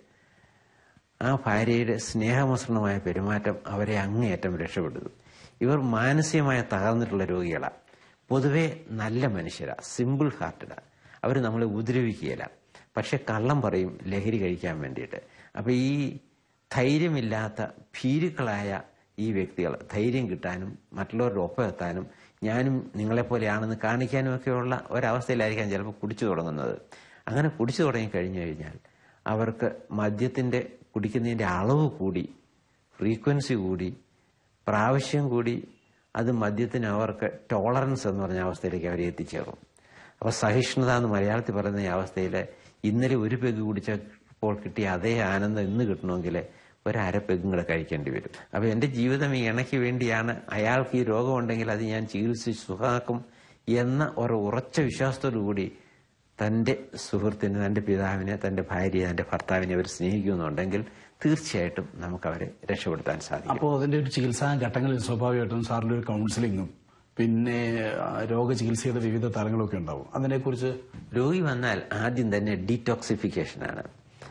ആ ഭാര്യയുടെ സ്നേഹമസൃണമായ പെരുമാറ്റം അവരെ അങ്ങേയറ്റം രക്ഷപ്പെടുന്നു ഇവർ മാനസികമായ തകർന്നിട്ടുള്ള രോഗികളാണ് പൊതുവെ നല്ല മനുഷ്യരാ സിമ്പിൾ ഹാർട്ടഡാ അവർ നമ്മളെ ഉപദ്രവിക്കുകയില്ല പക്ഷെ കള്ളം പറയും ലഹരി കഴിക്കാൻ വേണ്ടിയിട്ട് അപ്പൊ ഈ ധൈര്യമില്ലാത്ത ഭീരുക്കളായ ഈ വ്യക്തികൾ ധൈര്യം കിട്ടാനും മറ്റുള്ളവരുടെ ഒപ്പം എത്താനും ഞാനും നിങ്ങളെപ്പോലെയാണെന്ന് കാണിക്കാനും ഒക്കെയുള്ള ഒരവസ്ഥയിലായിരിക്കാം ചിലപ്പോൾ കുടിച്ചു തുടങ്ങുന്നത് അങ്ങനെ കുടിച്ചു തുടങ്ങി കഴിഞ്ഞു കഴിഞ്ഞാൽ അവർക്ക് മദ്യത്തിന്റെ കുടിക്കുന്നതിന്റെ അളവ് കൂടി ഫ്രീക്വൻസി കൂടി പ്രാവശ്യം കൂടി അത് മദ്യത്തിന് അവർക്ക് ടോളറൻസ് എന്ന് പറഞ്ഞ അവസ്ഥയിലേക്ക് അവരെ എത്തിച്ചേർക്കും അപ്പൊ സഹിഷ്ണുത എന്ന് മലയാളത്തിൽ പറയുന്ന ഈ അവസ്ഥയിൽ ഇന്നലെ ഒരു പെഗ് കുടിച്ചപ്പോൾ കിട്ടിയ അതേ ആനന്ദം ഇന്ന് കിട്ടണമെങ്കിൽ ഒരു അര പെഗും കൂടെ കഴിക്കേണ്ടി വരും അപ്പൊ എന്റെ ജീവിതം ഈ ഇണയ്ക്ക് വേണ്ടിയാണ് അയാൾക്ക് ഈ രോഗമുണ്ടെങ്കിൽ അത് ഞാൻ ചികിത്സിച്ച് സുഖമാക്കും എന്ന ഒരു ഉറച്ച വിശ്വാസത്തോടു കൂടി തന്റെ സുഹൃത്തിനെ തന്റെ പിതാവിനെ തന്റെ ഭാര്യയെ തന്റെ ഭർത്താവിനെ അവർ സ്നേഹിക്കുന്നുണ്ടെങ്കിൽ തീർച്ചയായിട്ടും നമുക്ക് അവരെ രക്ഷപ്പെടുത്താൻ സാധിക്കും അപ്പോൾ അതിന്റെ ഒരു ചികിത്സാ ഘട്ടങ്ങളിൽ സ്വാഭാവികമായിട്ടും സാറിന്റെ ഒരു കൗൺസിലിങ്ങും പിന്നെ ആ, രോഗചികിത്സയുടെ വിവിധ തലങ്ങളൊക്കെ ഉണ്ടാവും അതിനെക്കുറിച്ച് രോഗി വന്നാൽ ആദ്യം തന്നെ ഡീറ്റോക്സിഫിക്കേഷനാണ്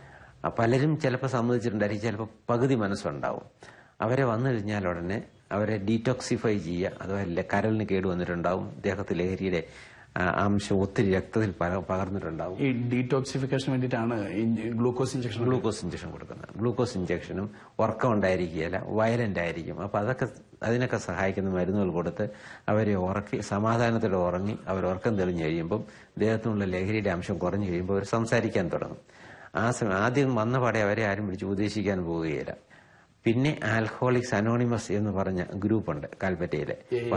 ആ, പലരും ചിലപ്പോൾ സമ്മതിച്ചിട്ടുണ്ടായിരിക്കും ചിലപ്പോൾ പകുതി മനസ്സുണ്ടാവും അവരെ വന്നു കഴിഞ്ഞാൽ ഉടനെ അവരെ ഡീറ്റോക്സിഫൈ ചെയ്യുക അഥവാ ല- കരളിന് കേട് വന്നിട്ടുണ്ടാവും ദേഹത്ത് ലഹരിയുടെ ആ, അംശം ഒത്തിരി രക്തത്തിൽ പക- പകർന്നിട്ടുണ്ടാവും ഈ ഡീടോക്സിഫിക്കേഷന് വേണ്ടിയിട്ടാണ് ഈ ഗ്ലൂക്കോസ് ഇഞ്ചക്ഷൻ ഗ്ലൂക്കോസ് ഇഞ്ചക്ഷൻ കൊടുക്കുന്നത് ഗ്ലൂക്കോസ് ഇഞ്ചക്ഷനും ഉറക്കം ഉണ്ടായിരിക്കുകയില്ല വയലന്റ് ആയിരിക്കും അപ്പൊ അതൊക്കെ അതിനൊക്കെ സഹായിക്കുന്ന മരുന്നുകൾ കൊടുത്ത് അവരെ ഉറക്കി സമാധാനത്തോടെ ഉറങ്ങി അവർ ഉറക്കം തെളിഞ്ഞു കഴിയുമ്പം ദേഹത്തിനുള്ള ലഹരിയുടെ അംശം കുറഞ്ഞു കഴിയുമ്പോൾ അവർ സംസാരിക്കാൻ തുടങ്ങും ആ സമയം ആദ്യം വന്ന പാടെ അവരെ ആരും പിടിച്ച് ഉപദേശിക്കാൻ പോവുകയില്ല പിന്നെ ആൽക്കഹോളിക്സ് അനോണിമസ് എന്ന് പറഞ്ഞ ഗ്രൂപ്പുണ്ട് കാൽപ്പറ്റയിലെ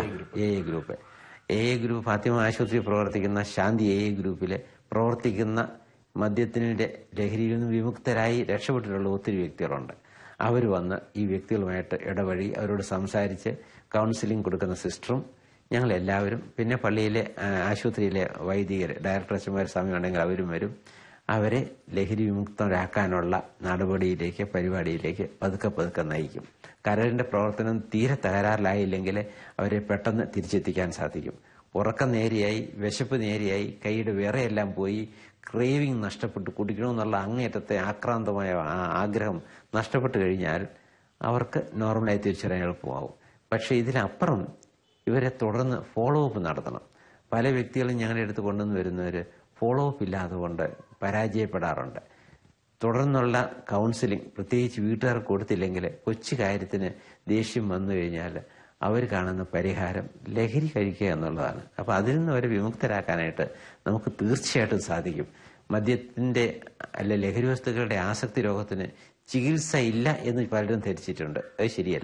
A A group A A group Fathima ആശുപത്രിയിൽ പ്രവർത്തിക്കുന്ന ശാന്തി എ എ ഗ്രൂപ്പിലെ പ്രവർത്തിക്കുന്ന മദ്യത്തിൻ്റെ ലഹരിയിൽ നിന്ന് വിമുക്തരായി രക്ഷപ്പെട്ടിട്ടുള്ള ഒത്തിരി വ്യക്തികളുണ്ട് അവർ വന്ന് ഈ വ്യക്തികളുമായിട്ട് ഇടവഴി അവരോട് സംസാരിച്ച് കൗൺസിലിംഗ് കൊടുക്കുന്ന സിസ്റ്ററും ഞങ്ങൾ എല്ലാവരും പിന്നെ പള്ളിയിലെ ആ, ആശുപത്രിയിലെ വൈദികർ ഡയറക്ടർ അച്ഛന്മാർ സമയമുണ്ടെങ്കിൽ അവരും വരും അവരെ ലഹരി വിമുക്തരാക്കാനുള്ള നടപടിയിലേക്ക് പരിപാടിയിലേക്ക് പതുക്കെ പതുക്കെ നയിക്കും കരളിന്റെ പ്രവർത്തനം തീരെ തകരാറിലായില്ലെങ്കിൽ അവരെ പെട്ടെന്ന് തിരിച്ചെത്തിക്കാൻ സാധിക്കും ഉറക്കം നേരെയായി വിശപ്പ് നേരെയായി കൈയുടെ വിറയെല്ലാം പോയി ക്രേവിംഗ് നഷ്ടപ്പെട്ട് കുടിക്കണമെന്നുള്ള അങ്ങേറ്റത്തെ ആക്രാന്തമായ ആ ആഗ്രഹം നഷ്ടപ്പെട്ടു കഴിഞ്ഞാൽ അവർക്ക് നോർമലായി തിരിച്ചറിയാൻ എളുപ്പമാവും പക്ഷെ ഇതിനപ്പുറം ഇവരെ തുടർന്ന് ഫോളോ അപ്പ് നടത്തണം പല വ്യക്തികളും ഞങ്ങളുടെ അടുത്ത് കൊണ്ടുവന്ന് വരുന്നവർ ഫോളോ അപ്പ് ഇല്ലാതെ കൊണ്ട് പരാജയപ്പെടാറുണ്ട് തുടർന്നുള്ള കൗൺസിലിംഗ് പ്രത്യേകിച്ച് വീട്ടുകാർക്ക് കൊടുത്തില്ലെങ്കിൽ കൊച്ചു കാര്യത്തിന് ദേഷ്യം വന്നു കഴിഞ്ഞാൽ അവർ കാണുന്ന പരിഹാരം ലഹരി കഴിക്കുക എന്നുള്ളതാണ് അപ്പൊ അതിൽ നിന്ന് അവരെ വിമുക്തരാക്കാനായിട്ട് നമുക്ക് തീർച്ചയായിട്ടും സാധിക്കും മദ്യത്തിന്റെ അല്ല ലഹരി വസ്തുക്കളുടെ ആസക്തി രോഗത്തിന് ചികിത്സ ഇല്ല എന്ന് പലരും ധരിച്ചിട്ടുണ്ട് അത് ശരിയല്ല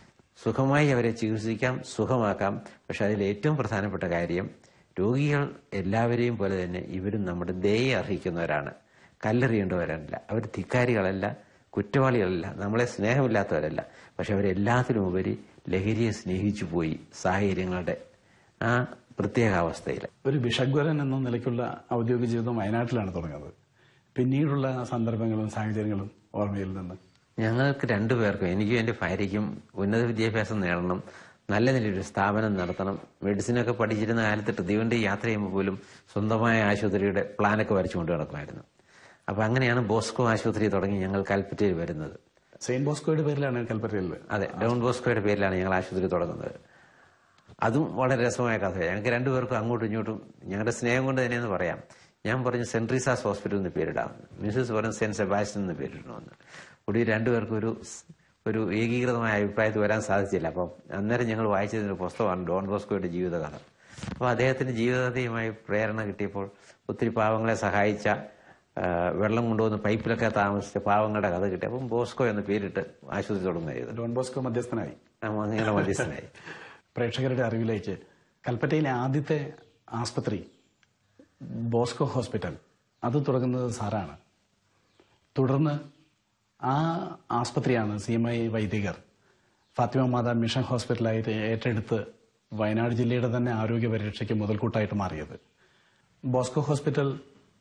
സുഖമായി അവരെ ചികിത്സിക്കാം സുഖമാക്കാം പക്ഷെ അതിൽ ഏറ്റവും പ്രധാനപ്പെട്ട കാര്യം രോഗികൾ എല്ലാവരെയും പോലെ തന്നെ ഇവരും നമ്മുടെ ദയെ അർഹിക്കുന്നവരാണ് കല്ലെറിയേണ്ടവരല്ല അവർ ധിക്കാരികളല്ല കുറ്റവാളികളല്ല നമ്മളെ സ്നേഹമില്ലാത്തവരല്ല പക്ഷെ അവരെല്ലാത്തിനും ഉപരി ലഹരിയെ സ്നേഹിച്ചു പോയി സാഹചര്യങ്ങളുടെ ആ പ്രത്യേകാവസ്ഥയിൽ ഒരു ബിഷഗ്വരൻ എന്ന നിലയ്ക്കുള്ള ഔദ്യോഗിക ജീവിതം വയനാട്ടിലാണ് തുടങ്ങുന്നത് പിന്നീടുള്ള സന്ദർഭങ്ങളും സാഹചര്യങ്ങളും ഓർമ്മയിൽ നിന്ന് ഞങ്ങൾക്ക് രണ്ടുപേർക്കും എനിക്കും എൻ്റെ ഭാര്യയ്ക്കും ഉന്നത വിദ്യാഭ്യാസം നേടണം നല്ല നിലയിൽ സ്ഥാപനം നടത്തണം മെഡിസിനൊക്കെ പഠിച്ചിരുന്ന കാലത്ത് തീവണ്ടി യാത്ര ചെയ്യുമ്പോൾ പോലും സ്വന്തമായ ആശുപത്രിയുടെ പ്ലാനൊക്കെ വരച്ചുകൊണ്ട് നടക്കുമായിരുന്നു അപ്പൊ അങ്ങനെയാണ് ബോസ്കോ ആശുപത്രി തുടങ്ങി ഞങ്ങൾ കൽപ്പറ്റയിൽ വരുന്നത് സെയിന്റ് ബോസ്കോയുടെ പേരിലാണ് കൽപ്പറ്റയിൽ അതെ ഡൗൺ ബോസ്കോയുടെ പേരിലാണ് ഞങ്ങൾ ആശുപത്രി തുടങ്ങുന്നത് അതും വളരെ രസമായ കഥയാണ് ഞങ്ങൾക്ക് രണ്ടുപേർക്കും അങ്ങോട്ടും ഇങ്ങോട്ടും ഞങ്ങളുടെ സ്നേഹം കൊണ്ട് തന്നെയെന്ന് പറയാം ഞാൻ പറഞ്ഞു സെന്റ് റീസാസ് ഹോസ്പിറ്റൽ എന്ന് പേരിടാം മിസ്സസ് പറഞ്ഞു സെന്റ് സെബാസ്റ്റ്യൻ എന്ന് പേരിടണമെന്ന് കൂടി രണ്ടുപേർക്കും ഒരു സ്- ഒരു ഏകീകൃതമായ അഭിപ്രായത്തിൽ വരാൻ സാധിച്ചില്ല അപ്പം അന്നേരം ഞങ്ങൾ വായിച്ചതിന്റെ ഒരു പുസ്തകമാണ് ഡോൺ ബോസ്കോയുടെ ജീവിതകഥ അപ്പോൾ അദ്ദേഹത്തിന്റെ ജീവിതകഥയുമായി പ്രേരണ കിട്ടിയപ്പോൾ ഒത്തിരി പാവങ്ങളെ സഹായിച്ച ആ, വെള്ളം കൊണ്ടുവന്ന് പൈപ്പിലൊക്കെ താമസിച്ച പാവങ്ങളുടെ കഥ കിട്ടി അപ്പം ബോസ്കോ എന്ന് പേരിട്ട് ആശുപത്രി തുടങ്ങുക ചെയ്തത് ഡോൺ ബോസ്കോ മധ്യസ്ഥനായി അങ്ങനെ മധ്യസ്ഥനായി പ്രേക്ഷകരുടെ അറിവിലേക്ക് കൽപ്പറ്റയിലെ ആദ്യത്തെ ആസ്പത്രി ബോസ്കോ ഹോസ്പിറ്റൽ അത് തുടങ്ങുന്നത് സാറാണ് തുടർന്ന് ആ ആസ്പത്രിയാണ് സി എം ഐ വൈദികർ ഫാത്തിമ മാതാ മിഷൻ ഹോസ്പിറ്റലായിട്ട് ഏറ്റെടുത്ത് വയനാട് ജില്ലയുടെ തന്നെ ആരോഗ്യ പരിരക്ഷയ്ക്ക് മുതൽക്കൂട്ടായിട്ട് മാറിയത് Bosco hospital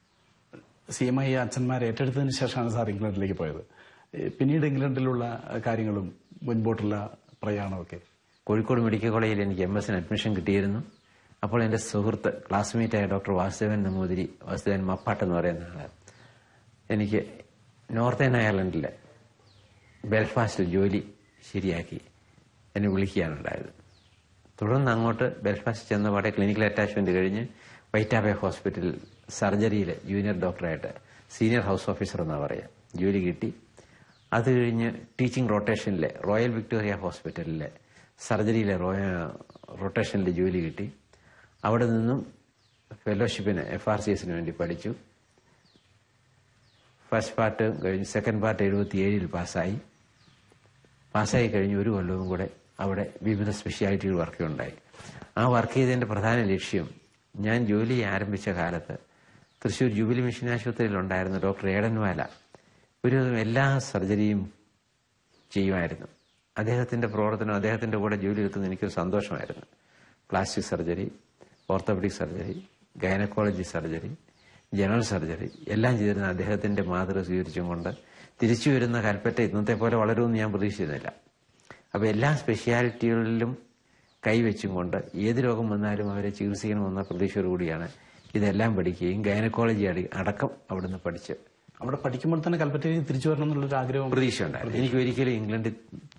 C M I അച്ഛന്മാർ ഏറ്റെടുത്തതിന് ശേഷമാണ് സാർ ഇംഗ്ലണ്ടിലേക്ക് പോയത് ഏ, പിന്നീട് ഇംഗ്ലണ്ടിലുള്ള കാര്യങ്ങളും മുൻപോട്ടുള്ള പ്രയാണമൊക്കെ കോഴിക്കോട് മെഡിക്കൽ കോളേജിൽ എനിക്ക് എം എസിന് അഡ്മിഷൻ കിട്ടിയിരുന്നു അപ്പോൾ എൻ്റെ സുഹൃത്ത് ക്ലാസ്മേറ്റായ ഡോക്ടർ വാസുദേവൻ നമ്പൂതിരി വാസുദേവൻ മപ്പാട്ട് എന്ന് പറയുന്ന ആള് എനിക്ക് നോർത്തേൺ അയർലൻഡിലെ ബെൽഫാസ്റ്റിൽ ജോലി ശരിയാക്കി എന്നെ വിളിക്കുകയാണുണ്ടായത് തുടർന്ന് അങ്ങോട്ട് ബെൽഫാസ്റ്റ് ചെന്ന പാടെ ക്ലിനിക്കൽ അറ്റാച്ച്മെന്റ് കഴിഞ്ഞ് വൈറ്റാബെ ഹോസ്പിറ്റലിൽ സർജറിയിൽ ജൂനിയർ ഡോക്ടറായിട്ട് സീനിയർ ഹൗസ് ഓഫീസർ എന്നാ പറയാം ജോലി കിട്ടി അത് കഴിഞ്ഞ് ടീച്ചിങ് റൊട്ടേഷനിലെ റോയൽ വിക്ടോറിയ ഹോസ്പിറ്റലിലെ സർജറിയിലെ റൊട്ടേഷനിലെ ജോലി കിട്ടി അവിടെ നിന്നും ഫെലോഷിപ്പിന് എഫ് ആർ സി എസിന് വേണ്ടി പഠിച്ചു ഫസ്റ്റ് പാർട്ട് കഴിഞ്ഞ് സെക്കൻഡ് പാർട്ട് എഴുപത്തിയേഴിൽ പാസ്സായി പാസ്സായി കഴിഞ്ഞ് ഒരു കൊല്ലവും കൂടെ അവിടെ വിവിധ സ്പെഷ്യാലിറ്റികൾ വർക്ക് ഉണ്ടായി ആ വർക്ക് ചെയ്തതിന്റെ പ്രധാന ലക്ഷ്യം ഞാൻ ജോലി ആരംഭിച്ച കാലത്ത് തൃശൂർ ജൂബിലി മിഷൻ ആശുപത്രിയിൽ ഉണ്ടായിരുന്ന ഡോക്ടർ ഏടൻവാല ഒരു എല്ലാ സർജറിയും ചെയ്യുമായിരുന്നു അദ്ദേഹത്തിന്റെ പ്രവർത്തനം അദ്ദേഹത്തിന്റെ കൂടെ ജോലി എടുക്കുന്നത് എനിക്കൊരു സന്തോഷമായിരുന്നു plastic surgery orthopedic surgery gynaecology surgery general surgery എല്ലാം ചെയ്തിരുന്ന അദ്ദേഹത്തിന്റെ മാതൃക സ്വീകരിച്ചും കൊണ്ട് തിരിച്ചു വരുന്ന കൽപ്പറ്റ ഇന്നത്തെ പോലെ വളരുമെന്ന് ഞാൻ പ്രതീക്ഷിച്ചിരുന്നില്ല അപ്പൊ എല്ലാ സ്പെഷ്യാലിറ്റികളിലും കൈവച്ചും കൊണ്ട് ഏത് രോഗം വന്നാലും അവരെ ചികിത്സിക്കണമെന്ന പ്രതീക്ഷയോടുകൂടിയാണ് ഇതെല്ലാം പഠിക്കുകയും ഗൈനക്കോളജി അടി- അടക്കം അവിടുന്ന് പഠിച്ച് അവിടെ പഠിക്കുമ്പോൾ തന്നെ കൽപ്പറ്റയിൽ തിരിച്ചു വരണം എന്നുള്ളൊരു ആഗ്രഹം പ്രതീക്ഷ ഉണ്ടായിരുന്നു എനിക്ക് ഒരിക്കലും ഇംഗ്ലണ്ടിൽ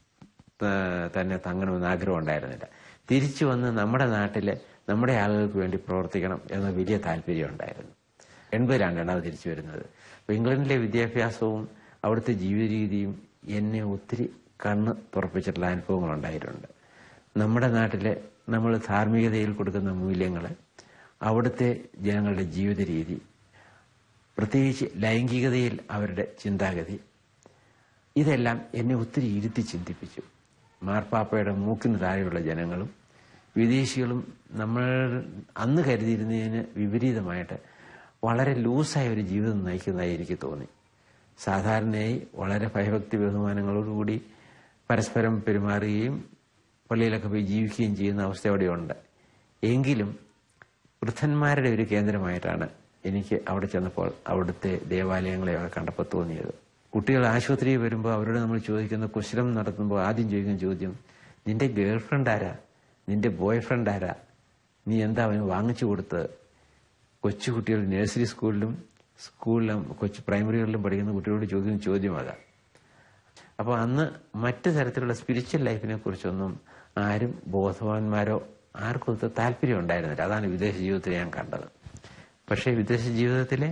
ത- തന്നെ തങ്ങണമെന്ന് ആഗ്രഹം ഉണ്ടായിരുന്നില്ല തിരിച്ചു വന്ന് നമ്മുടെ നാട്ടിലെ നമ്മുടെ ആളുകൾക്ക് വേണ്ടി പ്രവർത്തിക്കണം എന്ന വലിയ താല്പര്യം ഉണ്ടായിരുന്നു എൺപതിലാണ് രണ്ടാമത് തിരിച്ചു വരുന്നത് അപ്പൊ ഇംഗ്ലണ്ടിലെ വിദ്യാഭ്യാസവും അവിടുത്തെ ജീവിത രീതിയും എന്നെ ഒത്തിരി കണ്ണ് തുറപ്പിച്ചിട്ടുള്ള അനുഭവങ്ങൾ ഉണ്ടായിട്ടുണ്ട് നമ്മുടെ നാട്ടിലെ നമ്മൾ ധാർമ്മികതയിൽ കൊടുക്കുന്ന മൂല്യങ്ങൾ അവിടുത്തെ ജനങ്ങളുടെ ജീവിത രീതി പ്രത്യേകിച്ച് ലൈംഗികതയിൽ അവരുടെ ചിന്താഗതി ഇതെല്ലാം എന്നെ ഒത്തിരി ഇരുത്തി ചിന്തിപ്പിച്ചു മാർപ്പാപ്പയുടെ മൂക്കിന് താഴെയുള്ള ജനങ്ങളും വിദേശികളും നമ്മൾ അന്ന് കരുതിയിരുന്നതിന് വിപരീതമായിട്ട് വളരെ ലൂസായ ഒരു ജീവിതം നയിക്കുന്നതായി എനിക്ക് തോന്നി സാധാരണയായി വളരെ ഭയഭക്തി ബഹുമാനങ്ങളോടുകൂടി പരസ്പരം പെരുമാറുകയും പള്ളിയിലൊക്കെ പോയി ജീവിക്കുകയും ചെയ്യുന്ന അവസ്ഥ അവിടെയുണ്ട് എങ്കിലും വൃദ്ധന്മാരുടെ ഒരു കേന്ദ്രമായിട്ടാണ് എനിക്ക് അവിടെ ചെന്നപ്പോൾ അവിടുത്തെ ദേവാലയങ്ങളെയൊക്കെ കണ്ടപ്പോൾ തോന്നിയത് കുട്ടികൾ ആശുപത്രിയിൽ വരുമ്പോൾ അവരോട് നമ്മൾ ചോദിക്കുന്ന കുശലം നടത്തുമ്പോൾ ആദ്യം ചോദിക്കുന്ന ചോദ്യം നിന്റെ ഗേൾ ഫ്രണ്ട് ആരാ നിന്റെ ബോയ് ഫ്രണ്ട് ആരാ നീ എന്താ അവന് വാങ്ങിച്ചു കൊടുത്തത് കൊച്ചു കുട്ടികൾ നഴ്സറി സ്കൂളിലും സ്കൂളിലും കൊച്ചു പ്രൈമറികളിലും പഠിക്കുന്ന കുട്ടികളോട് ചോദിക്കുന്ന ചോദ്യം അതാ അപ്പോൾ അന്ന് മറ്റു തരത്തിലുള്ള സ്പിരിച്വൽ ലൈഫിനെ കുറിച്ചൊന്നും ആരും ബോധവാന്മാരോ ആർക്കും ഒത്ത താല്പര്യം ഉണ്ടായിരുന്നില്ല അതാണ് വിദേശ ജീവിതത്തിൽ ഞാൻ കണ്ടത് പക്ഷേ വിദേശ ജീവിതത്തിലെ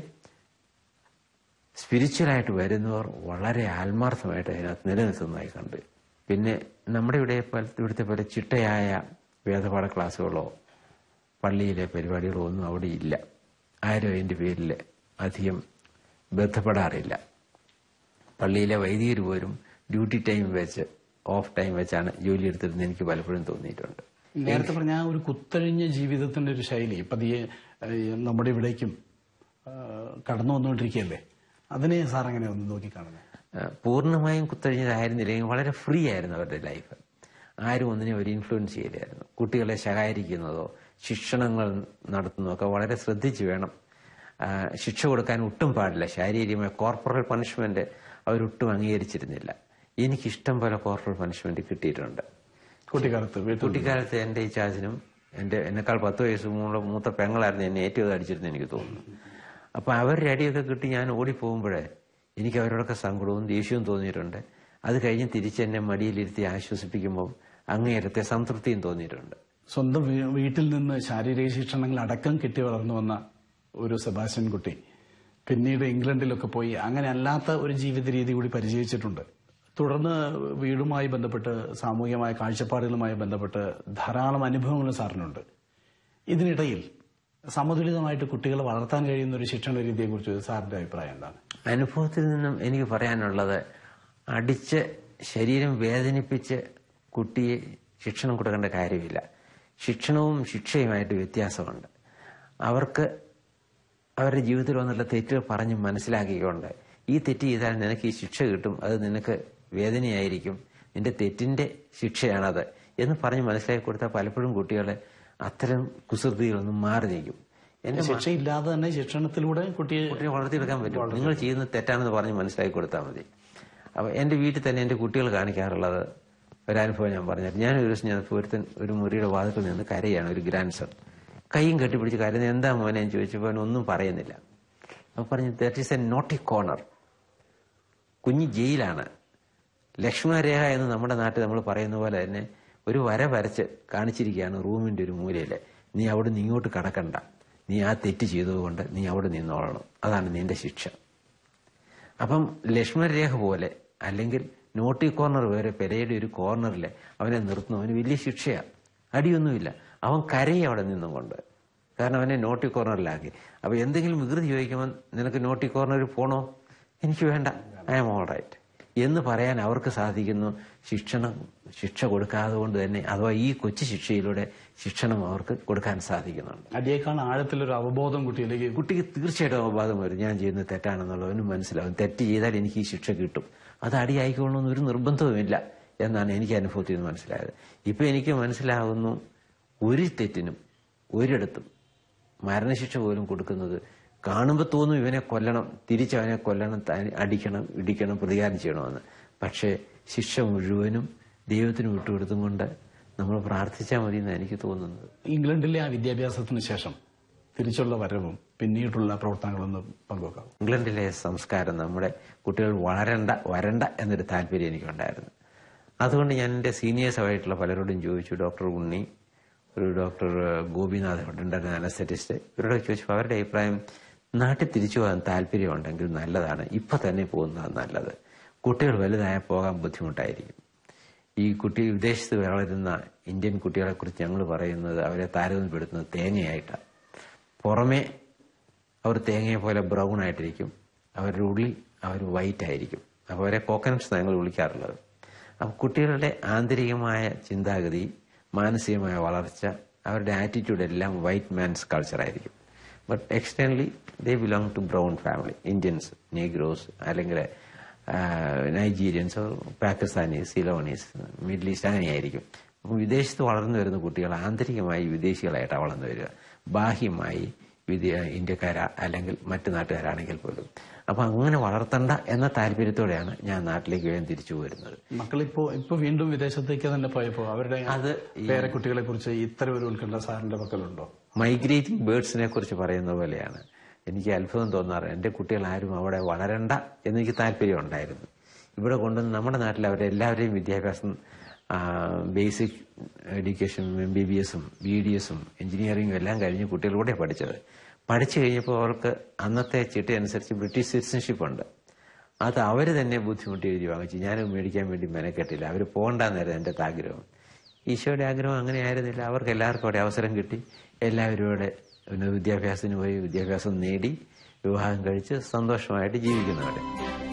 സ്പിരിച്വലായിട്ട് വരുന്നവർ വളരെ ആത്മാർത്ഥമായിട്ട് അതിനകത്ത് നിലനിൽക്കുന്നതായി കണ്ട് പിന്നെ നമ്മുടെ ഇവിടെ പോലെ- ഇവിടുത്തെ പോലെ ചിട്ടയായ വേദപാഠ ക്ലാസ്സുകളോ പള്ളിയിലെ പരിപാടികളോ ഒന്നും അവിടെ ഇല്ല ആരും അതിൻ്റെ പേരിൽ അധികം ബന്ധപ്പെടാറില്ല പള്ളിയിലെ വൈദികർ പോലും ഡ്യൂട്ടി ടൈം വെച്ച് ഓഫ് ടൈം വെച്ചാണ് ജോലി എടുത്തിരുന്നത് എനിക്ക് പലപ്പോഴും തോന്നിയിട്ടുണ്ട് നേരത്തെ പറഞ്ഞ ആ ഒരു കുത്തഴിഞ്ഞ ജീവിതത്തിന്റെ ഒരു ശൈലി പതിയെ ഏഹ്, നമ്മുടെ ഇവിടേക്കും ഏഹ്, കടന്നു വന്നുകൊണ്ടിരിക്കുകയല്ലേ അതിനെ സാർ എങ്ങനെ ഒന്ന് നോക്കിക്കാണുന്നത് ആ, പൂർണ്ണമായും കുത്തഴിഞ്ഞതായിരുന്നില്ലെങ്കിൽ വളരെ ഫ്രീ ആയിരുന്നു അവരുടെ ലൈഫ് ആരും ഒന്നിനെ ഒരു ഇൻഫ്ലുവൻസ് ചെയ്യില്ലായിരുന്നു കുട്ടികളെ ശകാരിക്കുന്നതോ ശിക്ഷണങ്ങൾ നടത്തുന്നതോ ഒക്കെ വളരെ ശ്രദ്ധിച്ചു വേണം ആ, ശിക്ഷ കൊടുക്കാൻ ഒട്ടും പാടില്ല ശാരീരികമായ കോർപ്പറൽ പണിഷ്മെന്റ് അവരൊട്ടും അംഗീകരിച്ചിരുന്നില്ല എനിക്കിഷ്ടം പോലെ കോർപ്പറൽ പണിഷ്മെന്റ് കിട്ടിയിട്ടുണ്ട് കുട്ടിക്കാലത്ത് വീട്ടിൽ കുട്ടിക്കാലത്ത് എന്റെ ഈ ചാച്ചനും എന്റെ എന്നെക്കാൾ പത്ത് വയസ്സ് മൂത്ത മൂത്ത പെങ്ങളായിരുന്നു എന്നെ ഏറ്റവും അടിച്ചിരുന്നു എനിക്ക് തോന്നുന്നു അപ്പൊ അവരുടെ അടിയൊക്കെ കിട്ടി ഞാൻ ഓടിപ്പോകുമ്പോഴേ എനിക്ക് അവരോടൊക്കെ സങ്കടവും ദേഷ്യവും തോന്നിയിട്ടുണ്ട് അത് കഴിഞ്ഞ് തിരിച്ച് എന്നെ മടിയിലിരുത്തി ആശ്വസിപ്പിക്കുമ്പോൾ അങ്ങേയറ്റത്തെ സംതൃപ്തിയും തോന്നിയിട്ടുണ്ട് സ്വന്തം വീ- വീട്ടിൽ നിന്ന് ശാരീരിക ശിക്ഷണങ്ങൾ അടക്കം കിട്ടി വളർന്നു വന്ന ഒരു സെബാസ്റ്റ്യൻ കുട്ടി പിന്നീട് ഇംഗ്ലണ്ടിലൊക്കെ പോയി അങ്ങനെ അല്ലാത്ത ഒരു ജീവിത രീതി കൂടി പരിചയിച്ചിട്ടുണ്ട് തുടർന്ന് വീടുമായി ബന്ധപ്പെട്ട് സാമൂഹികമായ കാഴ്ചപ്പാടുകളുമായി ബന്ധപ്പെട്ട് ധാരാളം അനുഭവങ്ങൾ സാറിനുണ്ട് ഇതിനിടയിൽ സമതുലിതമായിട്ട് കുട്ടികളെ വളർത്താൻ കഴിയുന്ന ഒരു ശിക്ഷണ രീതിയെക്കുറിച്ച് സാറിന്റെ അഭിപ്രായം എന്താണ് അനുഭവത്തിൽ നിന്നും എനിക്ക് പറയാനുള്ളത് അടിച്ച് ശരീരം വേദനിപ്പിച്ച് കുട്ടിയെ ശിക്ഷണം കൊടുക്കേണ്ട കാര്യമില്ല ശിക്ഷണവും ശിക്ഷയുമായിട്ട് വ്യത്യാസമുണ്ട് അവർക്ക് അവരുടെ ജീവിതത്തിൽ വന്നുള്ള തെറ്റുകൾ പറഞ്ഞ് മനസ്സിലാക്കിക്കൊണ്ട് ഈ തെറ്റ് ചെയ്താൽ നിനക്ക് ഈ ശിക്ഷ കിട്ടും അത് നിനക്ക് വേദനയായിരിക്കും നിന്റെ തെറ്റിന്റെ ശിക്ഷയാണത് എന്ന് പറഞ്ഞ് മനസ്സിലാക്കി കൊടുത്താൽ പലപ്പോഴും കുട്ടികളെ അത്തരം കുസൃതികളൊന്നും മാറി നിൽക്കും എന്റെ ശിക്ഷയില്ലാതെ തന്നെ ശിക്ഷണത്തിലൂടെ കുട്ടിയെ കുട്ടിയെ വളർത്തിയെടുക്കാൻ പറ്റും നിങ്ങൾ ചെയ്യുന്നത് തെറ്റാണെന്ന് പറഞ്ഞ് മനസ്സിലാക്കി കൊടുത്താൽ മതി അപ്പൊ എന്റെ വീട്ടിൽ തന്നെ എന്റെ കുട്ടികൾ കാണിക്കാറുള്ളത് ഒരനുഭവം ഞാൻ പറഞ്ഞു ഞാൻ ഒരു ദിവസം ഞാൻ ഒരുത്തൻ ഒരു മുറിയുടെ വാതിൽക്കൽ നിന്ന് കരയാണ് ഒരു ഗ്രാൻഡ് സൺ കൈയും കെട്ടിപ്പിടിച്ച് കരുതുന്നത് എന്താ മോനെ എന്ന് ചോദിച്ചപ്പോൾ അവൻ ഒന്നും പറയുന്നില്ല അപ്പൊ പറഞ്ഞു that is a naughty corner കുഞ്ഞ് ജയിലാണ് ലക്ഷ്മണരേഖ എന്ന് നമ്മുടെ നാട്ടിൽ നമ്മൾ പറയുന്ന പോലെ തന്നെ ഒരു വര വരച്ച് കാണിച്ചിരിക്കുകയാണ് റൂമിന്റെ ഒരു മൂലയില് നീ അവിടെ നിന്ന് ഇങ്ങോട്ട് കടക്കണ്ട നീ ആ തെറ്റ് ചെയ്തതുകൊണ്ട് നീ അവിടെ നിന്നോളണം അതാണ് നിന്റെ ശിക്ഷ അപ്പം ലക്ഷ്മണരേഖ പോലെ അല്ലെങ്കിൽ നോട്ടി കോർണർ വരെ പെരയുടെ ഒരു കോർണറിൽ അവനെ നിർത്തുന്നു അവന് വലിയ ശിക്ഷയാണ് അടിയൊന്നുമില്ല അവൻ കരയും അവിടെ നിന്നും കൊണ്ട് കാരണം അവനെ നോട്ടി കോർണറിലാക്കി അപ്പൊ എന്തെങ്കിലും വികൃതി ചോദിക്കുമ്പോൾ നിനക്ക് നോട്ടി കോർണറിൽ പോണോ എനിക്ക് വേണ്ട ഐ എം ഓൾ റൈറ്റ് എന്ന് പറയാൻ അവർക്ക് സാധിക്കുന്നു ശിക്ഷണം ശിക്ഷ കൊടുക്കാതെ കൊണ്ട് തന്നെ അഥവാ ഈ കൊച്ചു ശിക്ഷയിലൂടെ ശിക്ഷണം അവർക്ക് കൊടുക്കാൻ സാധിക്കുന്നുണ്ട് അടിയേക്കാൾ ആഴത്തിലൊരു അവബോധം കുട്ടിയിലേക്ക് കുട്ടിക്ക് തീർച്ചയായിട്ടും അപവാദം വരും ഞാൻ ചെയ്യുന്നത് തെറ്റാണെന്നുള്ളവനും മനസ്സിലാവും തെറ്റ് ചെയ്താൽ എനിക്ക് ഈ ശിക്ഷ കിട്ടും അത് അടിയായിക്കൊള്ളണമെന്ന് ഒരു നിർബന്ധവുമില്ല എന്നാണ് എനിക്ക് അനുഭവത്തിൽ നിന്ന് മനസ്സിലായത് ഇപ്പൊ എനിക്ക് മനസ്സിലാകുന്നു ഒരു തെറ്റിനും ഒരിടത്തും മരണശിക്ഷ പോലും കൊടുക്കുന്നത് കാണുമ്പോൾ തോന്നും ഇവനെ കൊല്ലണം തിരിച്ചവനെ കൊല്ലണം ത- അടിക്കണം ഇടിക്കണം പ്രതികാരം ചെയ്യണമെന്ന് പക്ഷേ ശിക്ഷ മുഴുവനും ദൈവത്തിന് വിട്ടുകൊടുത്തും കൊണ്ട് നമ്മൾ പ്രാർത്ഥിച്ചാൽ മതി എന്നാണ് എനിക്ക് തോന്നുന്നത് ഇംഗ്ലണ്ടിലെ ആ വിദ്യാഭ്യാസത്തിന് ശേഷം തിരിച്ചുള്ള വരവും പിന്നീടുള്ള പ്രവർത്തനങ്ങളൊന്ന് പങ്കുവെക്കാം ഇംഗ്ലണ്ടിലെ സംസ്കാരം നമ്മുടെ കുട്ടികൾ വളരണ്ട വരണ്ട എന്നൊരു താല്പര്യം എനിക്കുണ്ടായിരുന്നു അതുകൊണ്ട് ഞാൻ എൻ്റെ സീനിയേഴ്സായിട്ടുള്ള പലരോടും ചോദിച്ചു ഡോക്ടർ ഉണ്ണി ഒരു ഡോക്ടർ ഗോപിനാഥ് ഉണ്ടായിരുന്ന അനസ്തറ്റിസ്റ്റ് ഇവരോട് ചോദിച്ചപ്പോൾ അവരുടെ അഭിപ്രായം നാട്ടിൽ തിരിച്ചു പോകാൻ താല്പര്യമുണ്ടെങ്കിൽ നല്ലതാണ് ഇപ്പൊ തന്നെ പോകുന്നതാണ് നല്ലത് കുട്ടികൾ വലുതായ പോകാൻ ബുദ്ധിമുട്ടായിരിക്കും ഈ കുട്ടി വിദേശത്ത് വളരുന്ന ഇന്ത്യൻ കുട്ടികളെ കുറിച്ച് ഞങ്ങൾ പറയുന്നത് അവരെ താരതമ്യപ്പെടുത്തുന്നത് തേങ്ങയായിട്ടാണ് പുറമെ അവർ തേങ്ങയെ പോലെ ബ്രൗൺ ആയിട്ടിരിക്കും അവരുടെ ഉള്ളിൽ അവർ വൈറ്റ് ആയിരിക്കും അപ്പോൾ അവരെ കോക്കനട്ട്സ് ഞങ്ങൾ വിളിക്കാറുള്ളത് അപ്പോൾ കുട്ടികളുടെ ആന്തരികമായ ചിന്താഗതി മാനസികമായ വളർച്ച അവരുടെ ആറ്റിറ്റ്യൂഡ് എല്ലാം വൈറ്റ് മാൻസ് കൾച്ചർ ആയിരിക്കും but externally they belong to brown family Indians Negroes അല്ലെങ്കിൽ Nigerians Pakistanis Ceylonese middle east അങ്ങനെയായിരിക്കും അപ്പോൾ വിദേശത്ത് വളർന്നു വരുന്ന കുട്ടികൾ ആന്തരികമായി വിദേശികളായിട്ടാണ് വളർന്നു വരിക ബാഹ്യമായി വിദേ ഇന്ത്യക്കാര അല്ലെങ്കിൽ മറ്റു നാട്ടുകാരാണെങ്കിൽ പോലും അപ്പൊ അങ്ങനെ വളർത്തണ്ട എന്ന താല്പര്യത്തോടെയാണ് ഞാൻ നാട്ടിലേക്ക് വേഗം തിരിച്ചു പോരുന്നത് മക്കളിപ്പോ ഇപ്പൊ വീണ്ടും വിദേശത്തേക്ക് തന്നെ പോയപ്പോ അവരുടെ അത് പേരെ കുട്ടികളെ കുറിച്ച് ഇത്തരം ഒരു ഉത്കണ്ഠ സാറിന്റെ പക്കലുണ്ടോ മൈഗ്രേറ്റിംഗ് ബേർഡ്സിനെ കുറിച്ച് പറയുന്ന പോലെയാണ് എനിക്ക് അത്ഭുതം തോന്നാറ് എൻ്റെ കുട്ടികൾ ആരും അവിടെ വളരണ്ട എന്നെനിക്ക് താല്പര്യം ഉണ്ടായിരുന്നു ഇവിടെ കൊണ്ടുവന്ന് നമ്മുടെ നാട്ടിൽ അവരെ എല്ലാവരെയും വിദ്യാഭ്യാസം basic education M B B എസും ബി ഡി എസും എഞ്ചിനീയറിംഗും എല്ലാം കഴിഞ്ഞ് കുട്ടികളിലൂടെ പഠിച്ചത് പഠിച്ചു കഴിഞ്ഞപ്പോൾ അവർക്ക് അന്നത്തെ ചിട്ട അനുസരിച്ച് ബ്രിട്ടീഷ് സിറ്റിസൺഷിപ്പ് ഉണ്ട് അത് അവർ തന്നെ ബുദ്ധിമുട്ടി എഴുതി വാങ്ങിച്ചു ഞാനും മേടിക്കാൻ വേണ്ടി മെനക്കെട്ടില്ല അവർ പോകണ്ടെന്നായിരുന്നു എൻ്റെ ആഗ്രഹം ഈശോയുടെ ആഗ്രഹം അങ്ങനെ ആയിരുന്നില്ല അവർക്ക് എല്ലാവർക്കും അവിടെ അവസരം കിട്ടി എല്ലാവരും ഇവിടെ ഉന്നത വിദ്യാഭ്യാസത്തിന് പോയി വിദ്യാഭ്യാസം നേടി വിവാഹം കഴിച്ച് സന്തോഷമായിട്ട് ജീവിക്കുന്നവരെ